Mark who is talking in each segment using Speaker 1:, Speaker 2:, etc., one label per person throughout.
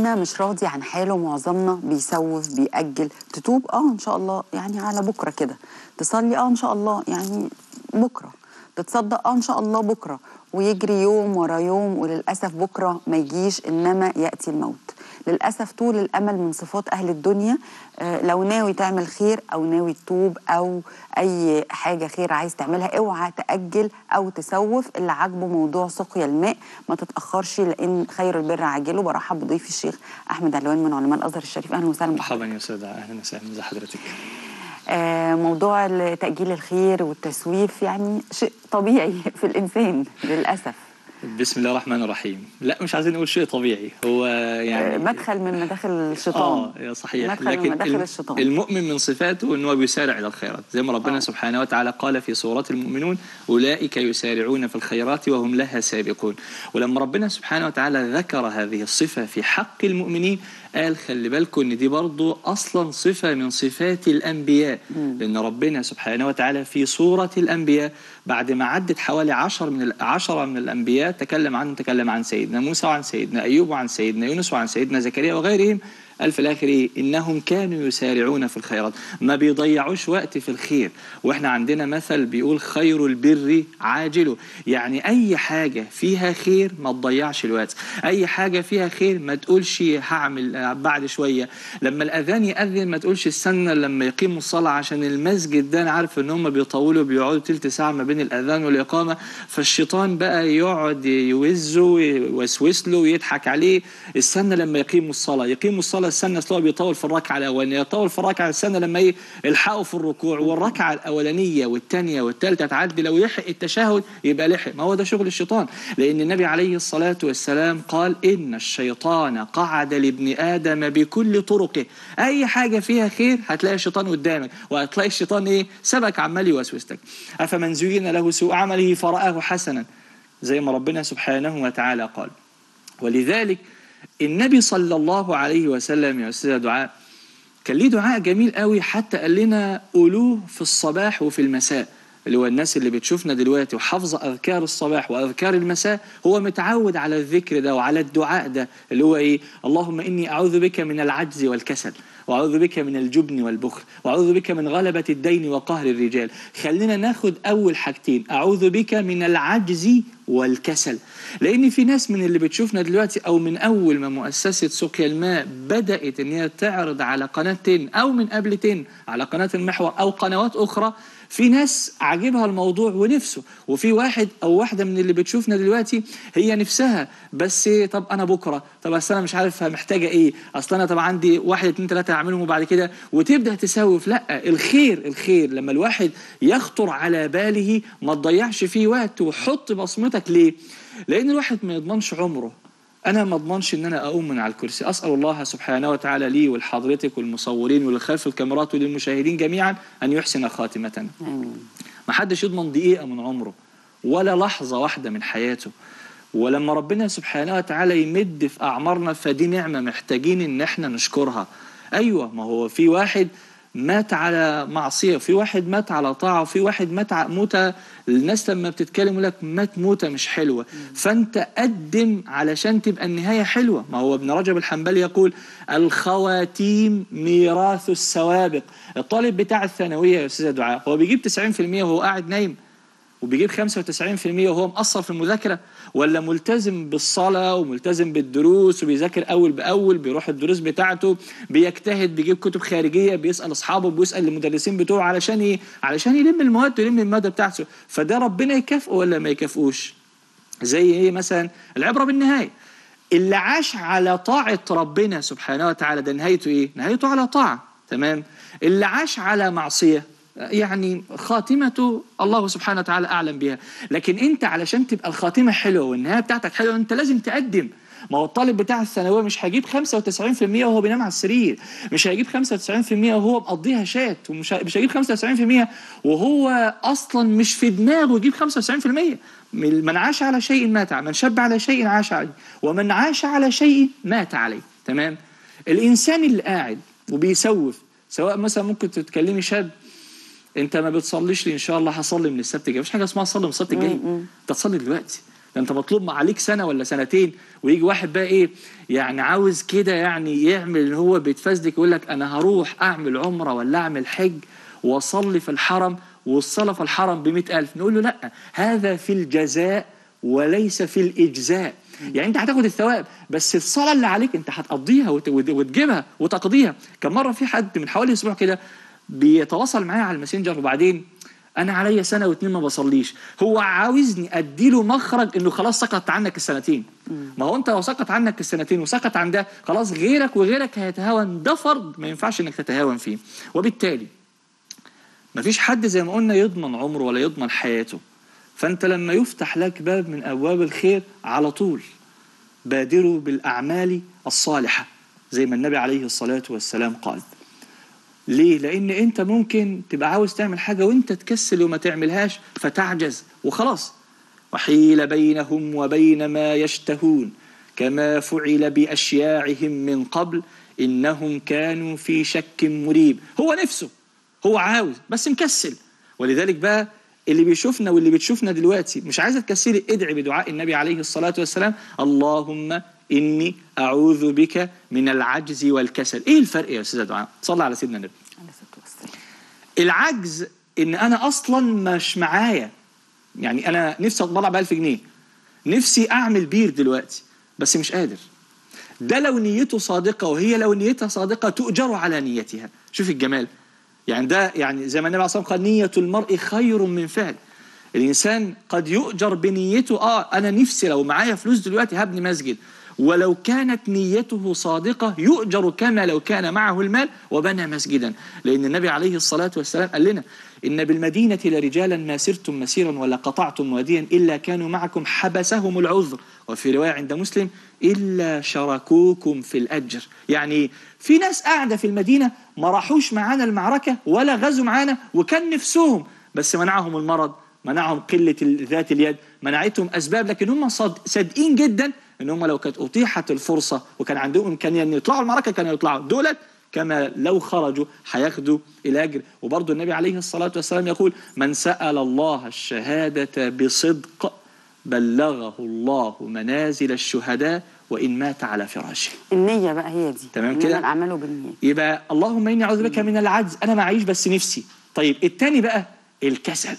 Speaker 1: معظمنا مش راضي عن حاله معظمنا بيسوف بيأجل تتوب اه ان شاء الله يعني على بكره كده تصلي اه ان شاء الله يعني بكره تتصدق اه ان شاء الله بكره ويجري يوم ورا يوم وللاسف بكره ما يجيش انما ياتي الموت للاسف طول الامل من صفات اهل الدنيا آه، لو ناوي تعمل خير او ناوي تتوب او اي حاجه خير عايز تعملها اوعى تاجل او تسوف اللي عاجبه موضوع سقيا الماء ما تتاخرش لان خير البر عاجله برحب بضيفي الشيخ احمد علوان من علماء الازهر الشريف اهلا وسهلا بحضرتك.
Speaker 2: مرحبا يا استاذ اهلا وسهلا ازي حضرتك
Speaker 1: آه، موضوع تأجيل الخير والتسويف يعني شيء طبيعي في الإنسان للأسف
Speaker 2: بسم الله الرحمن الرحيم لا مش عايزين نقول شيء طبيعي هو
Speaker 1: آه،
Speaker 2: يعني
Speaker 1: مدخل من مداخل الشيطان
Speaker 2: اه يا صحيح
Speaker 1: مدخل من
Speaker 2: لكن
Speaker 1: مداخل
Speaker 2: الم-
Speaker 1: الشيطان
Speaker 2: المؤمن من صفاته ان هو بيسارع الى الخيرات زي ما ربنا
Speaker 1: آه.
Speaker 2: سبحانه وتعالى قال في سوره المؤمنون اولئك يسارعون في الخيرات وهم لها سابقون ولما ربنا سبحانه وتعالى ذكر هذه الصفه في حق المؤمنين قال خلي بالكم ان دي برضو اصلا صفه من صفات الانبياء لان ربنا سبحانه وتعالى في سوره الانبياء بعد ما عدت حوالي عشر من ال- عشرة من الانبياء تكلم عنهم تكلم عن سيدنا موسى وعن سيدنا ايوب وعن سيدنا يونس وعن سيدنا زكريا وغيرهم قال في الاخر ايه انهم كانوا يسارعون في الخيرات ما بيضيعوش وقت في الخير واحنا عندنا مثل بيقول خير البر عاجله يعني اي حاجه فيها خير ما تضيعش الوقت اي حاجه فيها خير ما تقولش هعمل آه، بعد شويه لما الاذان ياذن ما تقولش استنى لما يقيموا الصلاه عشان المسجد ده انا عارف ان هم بيطولوا بيقعدوا تلت ساعه ما بين الاذان والاقامه فالشيطان بقى يقعد يوزه ويوسوس له ويضحك عليه استنى لما يقيموا الصلاه يقيموا الصلاه استنى اصل هو بيطول في الركعه الاولانيه يطول في الركعه استنى لما ايه يلحقوا في الركوع والركعه الاولانيه والثانيه والثالثه تعدي لو يلحق التشهد يبقى لحق ما هو ده شغل الشيطان لان النبي عليه الصلاه والسلام قال ان الشيطان قعد لابن ادم بكل طرقه اي حاجه فيها خير هتلاقي الشيطان قدامك وهتلاقي الشيطان ايه سبك عمال يوسوس لك افمن زين له سوء عمله فرآه حسنا زي ما ربنا سبحانه وتعالى قال ولذلك النبي صلى الله عليه وسلم يا استاذ دعاء كان ليه دعاء جميل قوي حتى قال لنا قولوه في الصباح وفي المساء اللي هو الناس اللي بتشوفنا دلوقتي وحافظه اذكار الصباح واذكار المساء هو متعود على الذكر ده وعلى الدعاء ده اللي هو ايه اللهم اني اعوذ بك من العجز والكسل واعوذ بك من الجبن والبخل واعوذ بك من غلبه الدين وقهر الرجال خلينا ناخد اول حاجتين اعوذ بك من العجز والكسل لان في ناس من اللي بتشوفنا دلوقتي او من اول ما مؤسسه سقيا الماء بدات ان هي تعرض على قناه تن او من قبل تن على قناه المحور او قنوات اخرى في ناس عاجبها الموضوع ونفسه وفي واحد او واحده من اللي بتشوفنا دلوقتي هي نفسها بس طب انا بكره طب اصل انا مش عارف محتاجه ايه اصل انا طب عندي واحد اتنين تلاته هعملهم وبعد كده وتبدا تسوف لا الخير الخير لما الواحد يخطر على باله ما تضيعش فيه وقت وحط بصمتك ليه؟ لان الواحد ما يضمنش عمره انا ما اضمنش ان انا اقوم من على الكرسي اسال الله سبحانه وتعالى لي ولحضرتك والمصورين واللي خلف الكاميرات وللمشاهدين جميعا ان يحسن خاتمتنا
Speaker 1: آمين
Speaker 2: ما حدش يضمن دقيقة من عمره ولا لحظة واحدة من حياته ولما ربنا سبحانه وتعالى يمد في أعمارنا فدي نعمة محتاجين إن احنا نشكرها أيوة ما هو في واحد مات على معصية وفي واحد مات على طاعة وفي واحد مات ع- موتة الناس لما بتتكلم يقول لك مات موتة مش حلوة فأنت قدم علشان تبقى النهاية حلوة ما هو ابن رجب الحنبلي يقول الخواتيم ميراث السوابق الطالب بتاع الثانوية يا أستاذ دعاء هو بيجيب 90% وهو قاعد نايم وبيجيب 95% وهو مقصر في المذاكرة ولا ملتزم بالصلاة وملتزم بالدروس وبيذاكر أول بأول بيروح الدروس بتاعته بيجتهد بيجيب كتب خارجية بيسأل أصحابه بيسأل المدرسين بتوعه علشان إيه؟ علشان يلم المواد ويلم المادة بتاعته فده ربنا يكافئه ولا ما يكافئوش زي إيه مثلا العبرة بالنهاية اللي عاش على طاعة ربنا سبحانه وتعالى ده نهايته إيه؟ نهايته على طاعة تمام اللي عاش على معصية يعني خاتمته الله سبحانه وتعالى أعلم بها لكن أنت علشان تبقى الخاتمة حلوة والنهاية بتاعتك حلوة أنت لازم تقدم ما هو الطالب بتاع الثانويه مش هيجيب 95% وهو بينام على السرير مش هيجيب 95% وهو مقضيها شات ومش ه- مش هيجيب 95% وهو اصلا مش في دماغه يجيب 95% من عاش على شيء مات عليه من شب على شيء عاش عليه ومن عاش على شيء مات عليه تمام الانسان اللي قاعد وبيسوف سواء مثلا ممكن تتكلمي شاب انت ما بتصليش لي ان شاء الله هصلي من السبت الجاي مفيش حاجه اسمها صلي من السبت الجاي
Speaker 1: مم.
Speaker 2: انت تصلي دلوقتي ده انت مطلوب ما عليك سنه ولا سنتين ويجي واحد بقى ايه يعني عاوز كده يعني يعمل اللي هو بيتفزلك يقول لك انا هروح اعمل عمره ولا اعمل حج واصلي في الحرم والصلاه في الحرم ب ألف نقول له لا هذا في الجزاء وليس في الاجزاء يعني انت هتاخد الثواب بس الصلاه اللي عليك انت هتقضيها وت- وت- وتجيبها وتقضيها كان مره في حد من حوالي اسبوع كده بيتواصل معايا على الماسنجر وبعدين انا عليا سنه واتنين ما بصليش هو عاوزني اديله مخرج انه خلاص سقط عنك السنتين ما هو انت لو سقط عنك السنتين وسقط عن ده خلاص غيرك وغيرك هيتهاون ده فرض ما ينفعش انك تتهاون فيه وبالتالي مفيش حد زي ما قلنا يضمن عمره ولا يضمن حياته فانت لما يفتح لك باب من ابواب الخير على طول بادروا بالاعمال الصالحه زي ما النبي عليه الصلاه والسلام قال ليه؟ لأن أنت ممكن تبقى عاوز تعمل حاجة وأنت تكسل وما تعملهاش فتعجز وخلاص وحيل بينهم وبين ما يشتهون كما فعل بأشياعهم من قبل إنهم كانوا في شك مريب هو نفسه هو عاوز بس مكسل ولذلك بقى اللي بيشوفنا واللي بتشوفنا دلوقتي مش عايزه تكسلي ادعي بدعاء النبي عليه الصلاه والسلام اللهم اني اعوذ بك من العجز والكسل ايه الفرق يا استاذه دعاء صلى على سيدنا النبي
Speaker 1: عليه الصلاة والسلام.
Speaker 2: العجز ان انا اصلا مش معايا يعني انا نفسي اتبرع ب 1000 جنيه نفسي اعمل بير دلوقتي بس مش قادر ده لو نيته صادقه وهي لو نيتها صادقه تؤجر على نيتها شوف الجمال يعني ده يعني زي ما النبي عليه الصلاه والسلام قال نيه المرء خير من فعل الانسان قد يؤجر بنيته اه انا نفسي لو معايا فلوس دلوقتي هبني مسجد ولو كانت نيته صادقة يؤجر كما لو كان معه المال وبنى مسجدا لأن النبي عليه الصلاة والسلام قال لنا إن بالمدينة لرجالا ما سرتم مسيرا ولا قطعتم واديا إلا كانوا معكم حبسهم العذر وفي رواية عند مسلم إلا شركوكم في الأجر يعني في ناس قاعدة في المدينة ما راحوش معانا المعركة ولا غزوا معانا وكان نفسهم بس منعهم المرض منعهم قلة ال- ذات اليد منعتهم أسباب لكن هم صاد- صادقين جدا ان هم لو كانت اتيحت الفرصه وكان عندهم امكانيه ان يطلعوا المعركه كانوا يطلعوا دولت كما لو خرجوا هياخدوا الاجر وبرضه النبي عليه الصلاه والسلام يقول من سال الله الشهاده بصدق بلغه الله منازل الشهداء وان مات على فراشه
Speaker 1: النية بقى هي دي
Speaker 2: تمام
Speaker 1: إنما
Speaker 2: كده؟
Speaker 1: الأعمال بالنية
Speaker 2: يبقى اللهم اني اعوذ بك من العجز انا معيش بس نفسي طيب التاني بقى الكسل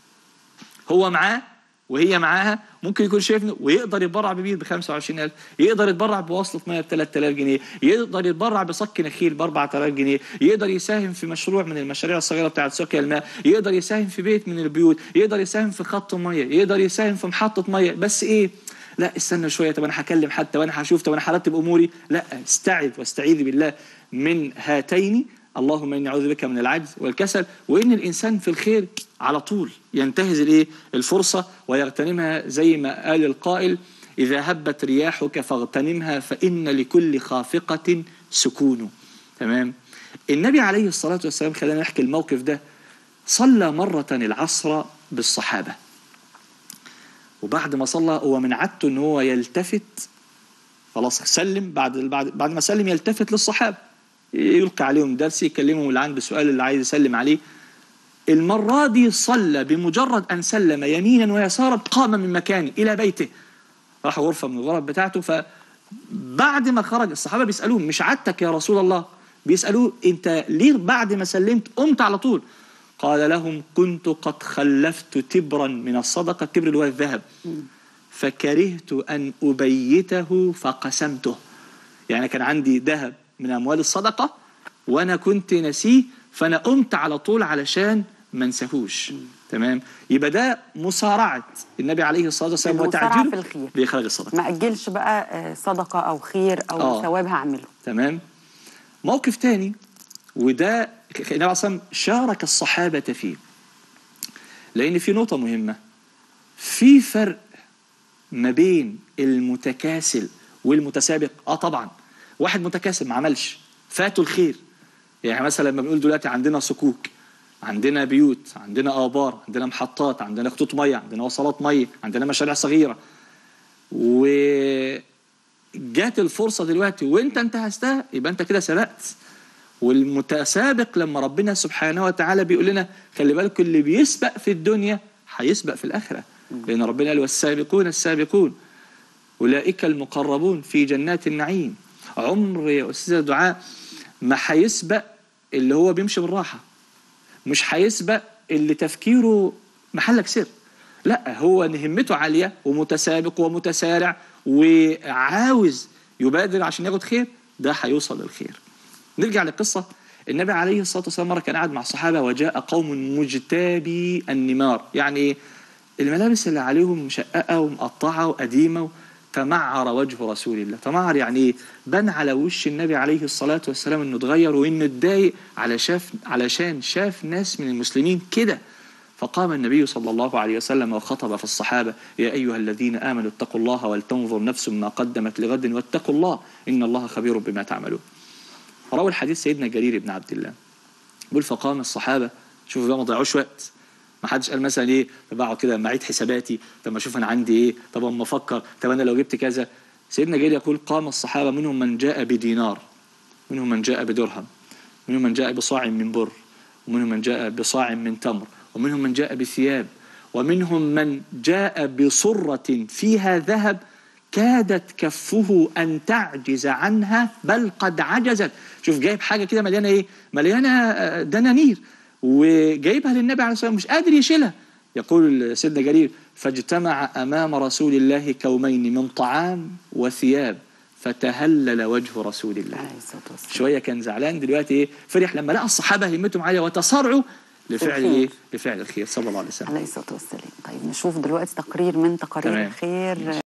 Speaker 2: هو معاه وهي معاها ممكن يكون شايفني ويقدر يتبرع ببيت ب 25000 يقدر يتبرع بوصلة ميه ب 3000 جنيه يقدر يتبرع بصك نخيل ب 4000 جنيه يقدر يساهم في مشروع من المشاريع الصغيره بتاعت سقيا الماء يقدر يساهم في بيت من البيوت يقدر يساهم في خط ميه يقدر يساهم في محطه ميه بس ايه لا استنى شويه طب انا هكلم حتى وانا هشوف طب انا هرتب اموري لا استعذ واستعيذ بالله من هاتين اللهم اني اعوذ بك من العجز والكسل وان الانسان في الخير على طول ينتهز الايه الفرصه ويغتنمها زي ما قال القائل اذا هبت رياحك فاغتنمها فان لكل خافقه سكون تمام النبي عليه الصلاه والسلام خلينا نحكي الموقف ده صلى مره العصر بالصحابه وبعد ما صلى هو من عادته ان هو يلتفت خلاص سلم بعد بعد بعد ما سلم يلتفت للصحابه يلقي عليهم درس يكلمهم اللي عنده سؤال اللي عايز يسلم عليه المرة دي صلى بمجرد أن سلم يمينا ويسارا قام من مكانه إلى بيته راح غرفة من الغرف بتاعته فبعد ما خرج الصحابة بيسألوه مش عادتك يا رسول الله بيسألوه أنت ليه بعد ما سلمت قمت على طول قال لهم كنت قد خلفت تبرا من الصدقة التبر اللي هو الذهب فكرهت أن أبيته فقسمته يعني كان عندي ذهب من أموال الصدقة وأنا كنت نسيه فأنا قمت على طول علشان ما انساهوش تمام يبقى ده مسارعة النبي عليه الصلاة والسلام
Speaker 1: المسارعة
Speaker 2: وتعجيله
Speaker 1: في الخير.
Speaker 2: بإخراج الصدقة
Speaker 1: ما أجلش بقى آه، صدقة أو خير أو
Speaker 2: آه.
Speaker 1: ثواب هعمله
Speaker 2: تمام موقف تاني وده النبي عليه الصلاة والسلام شارك الصحابة فيه لأن في نقطة مهمة في فرق ما بين المتكاسل والمتسابق اه طبعا واحد متكاسل ما عملش فاته الخير يعني مثلا لما بنقول دلوقتي عندنا صكوك عندنا بيوت عندنا ابار عندنا محطات عندنا خطوط ميه عندنا وصلات ميه عندنا مشاريع صغيره وجات الفرصه دلوقتي وانت انتهزتها يبقى انت كده سبقت والمتسابق لما ربنا سبحانه وتعالى بيقول لنا خلي بالكم اللي بيسبق في الدنيا هيسبق في الاخره لأن ربنا قال والسابقون السابقون أولئك المقربون في جنات النعيم عمر يا أستاذ دعاء ما هيسبق اللي هو بيمشي بالراحة مش هيسبق اللي تفكيره محلك سر لا هو إن همته عالية ومتسابق ومتسارع وعاوز يبادر عشان ياخد خير ده هيوصل للخير نرجع للقصة النبي عليه الصلاة والسلام مرة كان قاعد مع الصحابة وجاء قوم مجتابي النمار يعني إيه؟ الملابس اللي عليهم مشققة ومقطعة وقديمة تمعر وجه رسول الله تمعر يعني ايه بان على وش النبي عليه الصلاة والسلام انه اتغير وانه اتضايق على شاف علشان شاف ناس من المسلمين كده فقام النبي صلى الله عليه وسلم وخطب في الصحابة يا أيها الذين آمنوا اتقوا الله ولتنظر نفس ما قدمت لغد واتقوا الله إن الله خبير بما تعملون روى الحديث سيدنا جرير بن عبد الله بيقول فقام الصحابة شوفوا بقى ما ضيعوش وقت ما حدش قال مثلا ايه طب اقعد كده اما اعيد حساباتي طب ما اشوف انا عندي ايه طب اما افكر طب انا لو جبت كذا سيدنا جرير يقول قام الصحابه منهم من جاء بدينار منهم من جاء بدرهم منهم من جاء بصاع من بر ومنهم من جاء بصاع من تمر ومنهم من جاء بثياب ومنهم من جاء بصرة فيها ذهب كادت كفه أن تعجز عنها بل قد عجزت شوف جايب حاجة كده مليانة إيه مليانة آه، دنانير وجايبها للنبي عليه الصلاة والسلام مش قادر يشيلها يقول سيدنا جرير فاجتمع أمام رسول الله كومين من طعام وثياب فتهلل وجه رسول الله
Speaker 1: عليه الصلاة والسلام
Speaker 2: شويه كان زعلان دلوقتي ايه فرح لما لقى الصحابه همتهم عاليه وتسارعوا لفعل
Speaker 1: الخير.
Speaker 2: ايه لفعل الخير صلى الله عليه وسلم
Speaker 1: عليه الصلاة والسلام طيب نشوف دلوقتي تقرير من تقارير
Speaker 2: تمام.
Speaker 1: الخير